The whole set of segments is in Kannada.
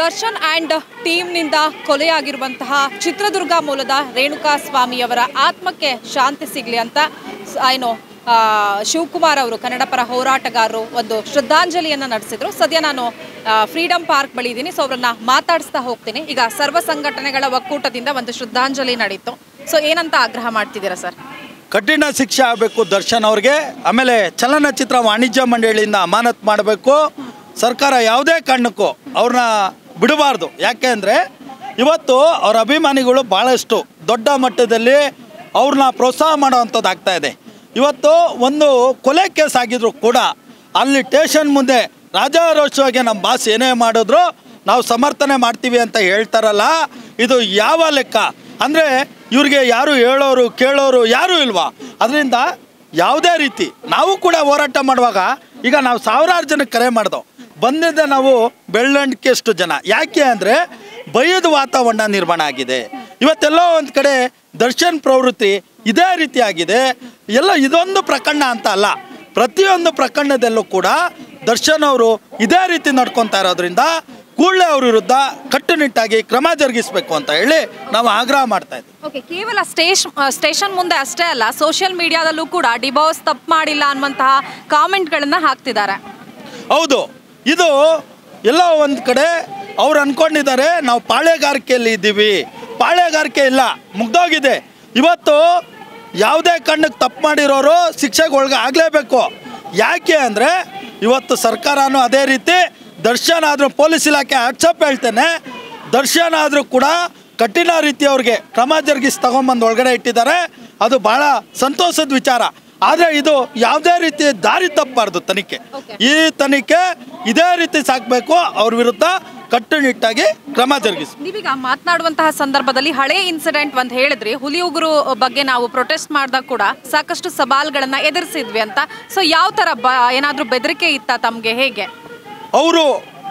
ದರ್ಶನ್ ಆ್ಯಂಡ್ ಟೀಮ್ನಿಂದ ಕೊಲೆಯಾಗಿರುವಂತಹ ಚಿತ್ರದುರ್ಗ ಮೂಲದ ರೇಣುಕಾ ಸ್ವಾಮಿಯವರ ಆತ್ಮಕ್ಕೆ ಶಾಂತಿ ಸಿಗಲಿ ಅಂತ ಸ- ಏನು ಆ, ಶಿವಕುಮಾರ್ ಅವರು ಕನ್ನಡ ಪರ ಹೋರಾಟಗಾರರು ಒಂದು ಶ್ರದ್ಧಾಂಜಲಿಯನ್ನು ನಡೆಸಿದ್ರು ಸದ್ಯ ನಾನು ಫ್ರೀಡಮ್ ಪಾರ್ಕ್ ಬಳಿ ಇದ್ದೀನಿ ಸೊ ಅವರನ್ನ ಮಾತಾಡಿಸ್ತಾ ಹೋಗ್ತೀನಿ ಈಗ ಸರ್ವ ಸಂಘಟನೆಗಳ ಒಕ್ಕೂಟದಿಂದ ಒಂದು ಶ್ರದ್ಧಾಂಜಲಿ ನಡೀತು ಸೊ ಏನಂತ ಆಗ್ರಹ ಮಾಡ್ತಿದ್ದೀರಾ ಸರ್ ಕಠಿಣ ಶಿಕ್ಷೆ ಆಗಬೇಕು ದರ್ಶನ್ ಅವ್ರಿಗೆ ಆಮೇಲೆ ಚಲನಚಿತ್ರ ವಾಣಿಜ್ಯ ಮಂಡಳಿಯಿಂದ ಅಮಾನತ್ ಮಾಡಬೇಕು ಸರ್ಕಾರ ಯಾವುದೇ ಕಾರಣಕ್ಕೂ ಅವ್ರನ್ನ ಬಿಡಬಾರ್ದು ಯಾಕೆ ಅಂದರೆ ಇವತ್ತು ಅವ್ರ ಅಭಿಮಾನಿಗಳು ಭಾಳಷ್ಟು ದೊಡ್ಡ ಮಟ್ಟದಲ್ಲಿ ಅವ್ರನ್ನ ಪ್ರೋತ್ಸಾಹ ಮಾಡೋವಂಥದ್ದು ಆಗ್ತಾ ಇದೆ ಇವತ್ತು ಒಂದು ಕೊಲೆ ಕೇಸ್ ಆಗಿದ್ರು ಕೂಡ ಅಲ್ಲಿ ಸ್ಟೇಷನ್ ಮುಂದೆ ರಾಜಾರೋಷವಾಗಿ ನಮ್ಮ ಬಾಸ್ ಏನೇ ಮಾಡಿದ್ರು ನಾವು ಸಮರ್ಥನೆ ಮಾಡ್ತೀವಿ ಅಂತ ಹೇಳ್ತಾರಲ್ಲ ಇದು ಯಾವ ಲೆಕ್ಕ ಅಂದರೆ ಇವ್ರಿಗೆ ಯಾರು ಹೇಳೋರು ಕೇಳೋರು ಯಾರೂ ಇಲ್ವಾ ಅದರಿಂದ ಯಾವುದೇ ರೀತಿ ನಾವು ಕೂಡ ಹೋರಾಟ ಮಾಡುವಾಗ ಈಗ ನಾವು ಸಾವಿರಾರು ಜನಕ್ಕೆ ಕರೆ ಮಾಡ್ದೋ ಬಂದಿದ್ದ ನಾವು ಬೆಳ್ಳಂಡಿಕೆಷ್ಟು ಜನ ಯಾಕೆ ಅಂದರೆ ಭಯದ ವಾತಾವರಣ ನಿರ್ಮಾಣ ಆಗಿದೆ ಇವತ್ತೆಲ್ಲೋ ಒಂದು ಕಡೆ ದರ್ಶನ್ ಪ್ರವೃತ್ತಿ ಇದೇ ರೀತಿ ಆಗಿದೆ ಎಲ್ಲ ಇದೊಂದು ಪ್ರಕರಣ ಅಂತ ಅಲ್ಲ ಪ್ರತಿಯೊಂದು ಪ್ರಕರಣದಲ್ಲೂ ಕೂಡ ದರ್ಶನ್ ಅವರು ಇದೇ ರೀತಿ ನಡ್ಕೊತಾ ಇರೋದ್ರಿಂದ ಕೂಡಲೇ ಅವ್ರ ವಿರುದ್ಧ ಕಟ್ಟುನಿಟ್ಟಾಗಿ ಕ್ರಮ ಜರುಗಿಸಬೇಕು ಅಂತ ಹೇಳಿ ನಾವು ಆಗ್ರಹ ಮಾಡ್ತಾ ಇದ್ದೀವಿ ಓಕೆ ಕೇವಲ ಸ್ಟೇಷ್ ಸ್ಟೇಷನ್ ಮುಂದೆ ಅಷ್ಟೇ ಅಲ್ಲ ಸೋಷಿಯಲ್ ಮೀಡಿಯಾದಲ್ಲೂ ಕೂಡ ಡಿಬಾಸ್ ತಪ್ಪು ಮಾಡಿಲ್ಲ ಅನ್ನುವಂತಹ ಕಾಮೆಂಟ್ಗಳನ್ನ ಹಾಕ್ತಿದ್ದಾರೆ ಹೌದು ಇದು ಎಲ್ಲೋ ಒಂದು ಕಡೆ ಅವ್ರು ಅನ್ಕೊಂಡಿದ್ದಾರೆ ನಾವು ಪಾಳೆಗಾರಿಕೆಯಲ್ಲಿ ಇದ್ದೀವಿ ಪಾಳೆಗಾರಿಕೆ ಇಲ್ಲ ಮುಗ್ದೋಗಿದೆ ಇವತ್ತು ಯಾವುದೇ ಕಣ್ಣಕ್ಕೆ ತಪ್ಪು ಮಾಡಿರೋರು ಶಿಕ್ಷೆಗೆ ಒಳಗೆ ಆಗಲೇಬೇಕು ಯಾಕೆ ಅಂದರೆ ಇವತ್ತು ಸರ್ಕಾರನೂ ಅದೇ ರೀತಿ ದರ್ಶನ್ ಆದರೂ ಪೊಲೀಸ್ ಇಲಾಖೆ ವಾಟ್ಸಪ್ ಹೇಳ್ತೇನೆ ದರ್ಶನ್ ಆದರೂ ಕೂಡ ಕಠಿಣ ರೀತಿ ಅವ್ರಿಗೆ ಕ್ರಮ ಜರುಗಿಸಿ ತಗೊಂಬಂದು ಒಳಗಡೆ ಇಟ್ಟಿದ್ದಾರೆ ಅದು ಭಾಳ ಸಂತೋಷದ ವಿಚಾರ ಆದರೆ ಇದು ಯಾವುದೇ ರೀತಿ ದಾರಿ ತಪ್ಪಬಾರ್ದು ತನಿಖೆ ಈ ತನಿಖೆ ಇದೇ ರೀತಿ ಸಾಕಬೇಕು ಅವ್ರ ವಿರುದ್ಧ ಕಟ್ಟುನಿಟ್ಟಾಗಿ ಕ್ರಮ ಜರುಗಿಸಿ ನೀವೀಗ ಮಾತನಾಡುವಂತಹ ಸಂದರ್ಭದಲ್ಲಿ ಹಳೆ ಇನ್ಸಿಡೆಂಟ್ ಅಂತ ಹೇಳಿದ್ರಿ ಹುಲಿ ಉಗುರು ಬಗ್ಗೆ ನಾವು ಪ್ರೊಟೆಸ್ಟ್ ಮಾಡಿದಾಗ ಕೂಡ ಸಾಕಷ್ಟು ಸವಾಲ್ಗಳನ್ನ ಎದುರಿಸಿದ್ವಿ ಅಂತ ಸೊ ಯಾವ ತರ ಬ ಏನಾದ್ರೂ ಬೆದರಿಕೆ ಇತ್ತ ತಮ್ಗೆ ಹೇಗೆ ಅವರು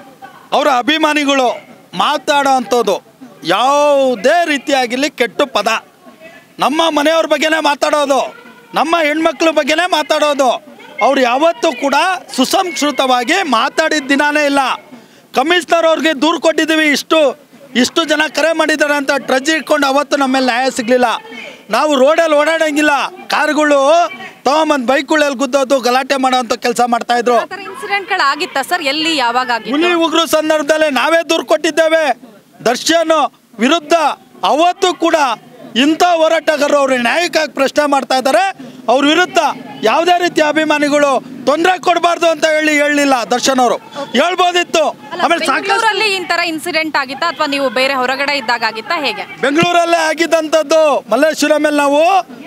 ಅವರ ಅಭಿಮಾನಿಗಳು ಮಾತಾಡೋ ಅಂಥದ್ದು ಯಾವುದೇ ರೀತಿಯಾಗಿರಲಿ ಕೆಟ್ಟ ಪದ ನಮ್ಮ ಮನೆಯವ್ರ ಬಗ್ಗೆನೇ ಮಾತಾಡೋದು ನಮ್ಮ ಹೆಣ್ಮಕ್ಳ ಬಗ್ಗೆನೇ ಮಾತಾಡೋದು ಅವ್ರು ಯಾವತ್ತೂ ಕೂಡ ಸುಸಂಸ್ಕೃತವಾಗಿ ಮಾತಾಡಿದ ದಿನಾನೇ ಇಲ್ಲ ಕಮಿಷನರ್ ಅವ್ರಿಗೆ ದೂರು ಕೊಟ್ಟಿದ್ದೀವಿ ಇಷ್ಟು ಇಷ್ಟು ಜನ ಕರೆ ಮಾಡಿದ್ದಾರೆ ಅಂತ ಟ್ರಜ್ ಇಟ್ಕೊಂಡು ಅವತ್ತು ನಮ್ಮ ಮೇಲೆ ನ್ಯಾಯ ಸಿಗಲಿಲ್ಲ ನಾವು ರೋಡಲ್ಲಿ ಓಡಾಡಂಗಿಲ್ಲ ಕಾರ್ಗಳು ತಗೊಂಬಂದು ಬೈಕ್ಗಳಲ್ಲಿ ಗುದ್ದೋದು ಗಲಾಟೆ ಮಾಡೋವಂಥ ಕೆಲಸ ಮಾಡ್ತಾಯಿದ್ರು ಆ ಥರ ಇನ್ಸಿಡೆಂಟ್ಗಳು ಆಗಿತ್ತ ಸರ್ ಎಲ್ಲಿ ಯಾವಾಗ ಆಗಿತ್ತು ಹುಲಿ ಉಗ್ರು ಸಂದರ್ಭದಲ್ಲಿ ನಾವೇ ದೂರು ಕೊಟ್ಟಿದ್ದೇವೆ ದರ್ಶನ್ ವಿರುದ್ಧ ಅವತ್ತು ಕೂಡ ಇಂಥ ಹೋರಾಟಗಾರರು ಅವ್ರ ನ್ಯಾಯಕ್ಕಾಗಿ ಪ್ರಶ್ನೆ ಮಾಡ್ತಾ ಇದ್ದಾರೆ ಅವ್ರ ವಿರುದ್ಧ ಯಾವುದೇ ರೀತಿಯ ಅಭಿಮಾನಿಗಳು ತೊಂದರೆ ಕೊಡಬಾರ್ದು ಅಂತ ಹೇಳಿ ಹೇಳಲಿಲ್ಲ ದರ್ಶನ್ ಅವರು ಹೇಳ್ಬೋದಿತ್ತು ಅಲ್ಲ, ಆಮೇಲೆ ಸಾಕಷ್ಟು ಬೆಂಗಳೂರಲ್ಲಿ ಈ ತರ ಇನ್ಸಿಡೆಂಟ್ ಆಗಿತ್ತಾ ಅಥವಾ ನೀವು ಬೇರೆ ಹೊರಗಡೆ ಇದ್ದಾಗ ಆಗಿತ್ತಾ ಹೇಗೆ ಬೆಂಗಳೂರಲ್ಲೇ ಆಗಿದ್ದಂಥದ್ದು ಮಲ್ಲೇಶ್ವರ ಮೇಲೆ ನಾವು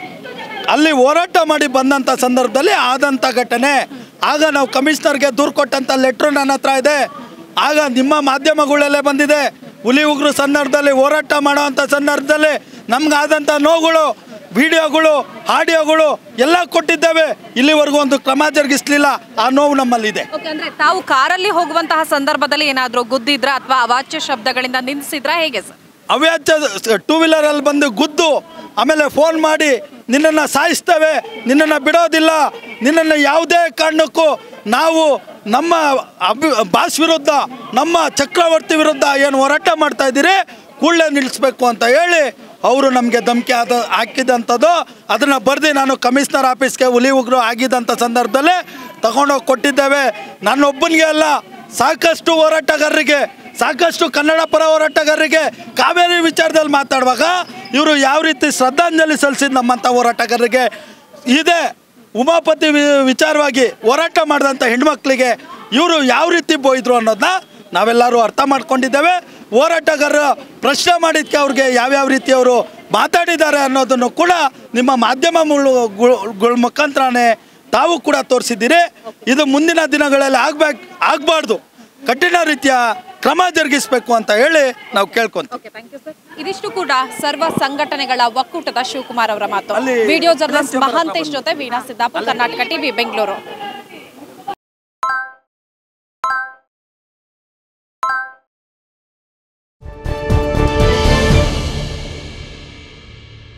ಅಲ್ಲಿ ಹೋರಾಟ ಮಾಡಿ ಬಂದಂಥ ಸಂದರ್ಭದಲ್ಲಿ ಆದಂಥ ಘಟನೆ ಆಗ ನಾವು ಕಮಿಷನರ್ಗೆ ದೂರು ಕೊಟ್ಟಂಥ ಲೆಟ್ರು ನನ್ನ ಹತ್ರ ಇದೆ ಆಗ ನಿಮ್ಮ ಮಾಧ್ಯಮಗಳಲ್ಲೇ ಬಂದಿದೆ ಹುಲಿ ಉಗ್ರು ಸಂದರ್ಭದಲ್ಲಿ ಹೋರಾಟ ಮಾಡೋವಂಥ ಸಂದರ್ಭದಲ್ಲಿ ನಮ್ಗಾದಂಥ ನೋವುಗಳು ವಿಡಿಯೋಗಳು ಆಡಿಯೋಗಳು ಎಲ್ಲ ಕೊಟ್ಟಿದ್ದೇವೆ ಇಲ್ಲಿವರೆಗೂ ಒಂದು ಕ್ರಮ ಜರುಗಿಸ್ಲಿಲ್ಲ ಆ ನೋವು ನಮ್ಮಲ್ಲಿದೆ ಓಕೆ ಅಂದ್ರೆ ತಾವು ಕಾರಲ್ಲಿ ಹೋಗುವಂತಹ ಸಂದರ್ಭದಲ್ಲಿ ಏನಾದ್ರೂ ಗುದ್ದಿದ್ರ ಅಥವಾ ಅವಾಚ್ಯ ಶಬ್ದಗಳಿಂದ ನಿಂದಿಸಿದ್ರ ಹೇಗೆ ಸರ್ ಅವ್ಯಾಚ್ಯ ಟೂ ವೀಲರಲ್ಲಿ ಬಂದು ಗುದ್ದು ಆಮೇಲೆ ಫೋನ್ ಮಾಡಿ ನಿನ್ನನ್ನು ಸಾಯಿಸ್ತೇವೆ ನಿನ್ನನ್ನು ಬಿಡೋದಿಲ್ಲ ನಿನ್ನನ್ನು ಯಾವುದೇ ಕಾರಣಕ್ಕೂ ನಾವು ನಮ್ಮ ಅಭಿ ಬಾಸ್ ವಿರುದ್ಧ ನಮ್ಮ ಚಕ್ರವರ್ತಿ ವಿರುದ್ಧ ಏನು ಹೋರಾಟ ಮಾಡ್ತಾ ಇದ್ದೀರಿ ಕೂಡಲೇ ನಿಲ್ಲಿಸ್ಬೇಕು ಅಂತ ಹೇಳಿ ಅವರು ನಮಗೆ ಧಮಕಿ ಆದ ಹಾಕಿದಂಥದ್ದು ಅದನ್ನು ಬರೆದು ನಾನು ಕಮಿಷನರ್ ಆಫೀಸ್ಗೆ ಹುಲಿ ಉಗ್ರು ಆಗಿದ್ದಂಥ ಸಂದರ್ಭದಲ್ಲಿ ತಗೊಂಡೋಗಿ ಕೊಟ್ಟಿದ್ದೇವೆ ನನ್ನೊಬ್ಬನಿಗೆ ಅಲ್ಲ ಸಾಕಷ್ಟು ಹೋರಾಟಗಾರರಿಗೆ ಸಾಕಷ್ಟು ಕನ್ನಡ ಪರ ಹೋರಾಟಗಾರರಿಗೆ ಕಾವೇರಿ ವಿಚಾರದಲ್ಲಿ ಮಾತಾಡುವಾಗ ಇವರು ಯಾವ ರೀತಿ ಶ್ರದ್ಧಾಂಜಲಿ ಸಲ್ಲಿಸಿದ ನಮ್ಮಂಥ ಹೋರಾಟಗಾರರಿಗೆ ಇದೆ ಉಮಾಪತಿ ವಿ- ವಿಚಾರವಾಗಿ ಹೋರಾಟ ಮಾಡಿದಂಥ ಹೆಣ್ಮಕ್ಳಿಗೆ ಇವರು ಯಾವ ರೀತಿ ಬೋಯಿದ್ರು ಅನ್ನೋದನ್ನ ನಾವೆಲ್ಲರೂ ಅರ್ಥ ಮಾಡ್ಕೊಂಡಿದ್ದೇವೆ ಹೋರಾಟಗಾರರ ಪ್ರಶ್ನೆ ಮಾಡಿದ್ದಕ್ಕೆ ಅವ್ರಿಗೆ ಯಾವ್ಯಾವ ರೀತಿ ಅವರು ಮಾತಾಡಿದ್ದಾರೆ ಅನ್ನೋದನ್ನು ಕೂಡ ನಿಮ್ಮ ಮಾಧ್ಯಮಗಳ ಮುಖಾಂತರನೇ ತಾವು ಕೂಡ ತೋರಿಸಿದ್ದೀರಿ ಇದು ಮುಂದಿನ ದಿನಗಳಲ್ಲಿ ಆಗ್ಬೇಕು ಆಗಬಾರ್ದು ಕಠಿಣ ರೀತಿಯ ಕ್ರಮ ಜರುಗಿಸಬೇಕು ಅಂತ ಹೇಳಿ ನಾವು ಕೇಳ್ಕೊಂತೀವಿ ಓಕೆ ಥ್ಯಾಂಕ್ ಯು ಸರ್ ಇದಿಷ್ಟು ಕೂಡ ಸರ್ವ ಸಂಘಟನೆಗಳ ಒಕ್ಕೂಟದ ಶಿವಕುಮಾರ್ ಅವರ ಮಾತು ಅಲ್ಲಿ ವಿಡಿಯೋ ಜರ್ನಲಿಸ್ಟ್ ಮಹಾಂತೇಶ್ ಜೊತೆ ವೀಣಾ ಸಿದ್ದಾಪುರ ಕರ್ನಾಟಕ ಟಿವಿ ಬೆಂಗಳೂರು